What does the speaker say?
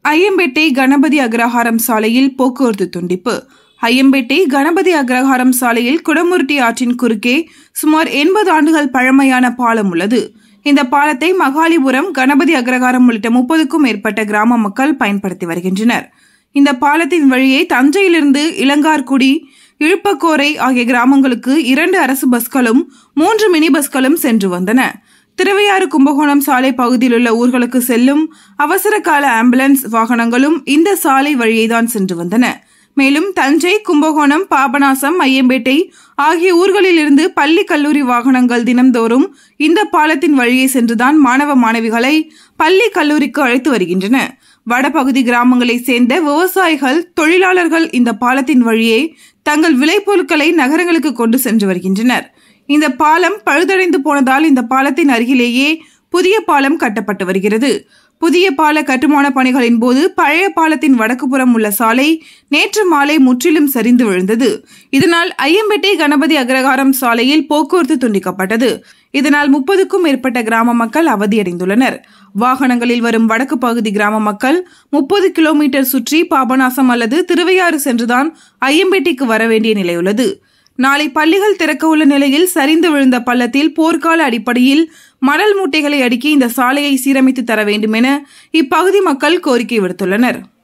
ஐயம்பேட்டை கணபதி அக்ரஹாரம் சாலையில் போக்குவரத்து துண்டிப்பு ஐயம்பேட்டை கணபதி அக்ரஹாரம் சாலையில் குடமுருட்டி ஆற்றின் குறுக்கே சுமார் எண்பது ஆண்டுகள் பழமையான பாலம் உள்ளது இந்த பாலத்தை மகாலிபுரம் கணபதி அக்ரஹாரம் உள்ளிட்ட முப்பதுக்கும் மேற்பட்ட கிராம மக்கள் பயன்படுத்தி வருகின்றனர் இந்த பாலத்தின் வழியே தஞ்சையிலிருந்து இளங்கார்குடி இழுப்பக்கோரை ஆகிய கிராமங்களுக்கு இரண்டு அரசு பஸ்களும் மூன்று மினி பஸ்களும் சென்று வந்தன திருவையாறு கும்பகோணம் சாலை பகுதியில் உள்ள ஊர்களுக்கு செல்லும் அவசர கால ஆம்புலன்ஸ் வாகனங்களும் இந்த சாலை வழியேதான் சென்று வந்தன மேலும் தஞ்சை கும்பகோணம் பாபநாசம் ஐயம்பேட்டை ஆகிய ஊர்களில் இருந்து பள்ளி கல்லூரி வாகனங்கள் தினம்தோறும் இந்த பாலத்தின் வழியே சென்றுதான் மாணவ மாணவிகளை பள்ளி கல்லூரிக்கு அழைத்து வருகின்றன வடபகுதி கிராமங்களைச் சேர்ந்த விவசாயிகள் தொழிலாளர்கள் இந்த பாலத்தின் வழியே தங்கள் விளைபொருட்களை நகரங்களுக்கு கொண்டு சென்று வருகின்றனர் இந்த பாலம் பழுதடைந்து போனதால் இந்த பாலத்தின் அருகிலேயே புதிய பாலம் கட்டப்பட்டு வருகிறது புதிய பால கட்டுமான பணிகளின் போது பழைய பாலத்தின் வடக்கு புறம் உள்ள சாலை நேற்று மாலை முற்றிலும் சரிந்து விழுந்தது இதனால் ஐயம்பேட்டை கணபதி அக்ரஹாரம் சாலையில் போக்குவரத்து துண்டிக்கப்பட்டது இதனால் முப்பதுக்கும் மேற்பட்ட கிராம மக்கள் அவதியடைந்துள்ளனர் வாகனங்களில் வரும் வடக்கு பகுதி கிராம மக்கள் முப்பது கிலோமீட்டர் சுற்றி பாபநாசம் அல்லது திருவையாறு சென்றுதான் ஐயம்பேட்டைக்கு வர வேண்டிய நிலையுள்ளது நாளை பள்ளிகள் திறக்க உள்ள நிலையில் சரிந்து விழுந்த பள்ளத்தில் போர்க்கால அடிப்படையில் மணல் மூட்டைகளை அடுக்கி இந்த சாலையை சீரமைத்து தர வேண்டும் என இப்பகுதி மக்கள் கோரிக்கை விடுத்துள்ளனர்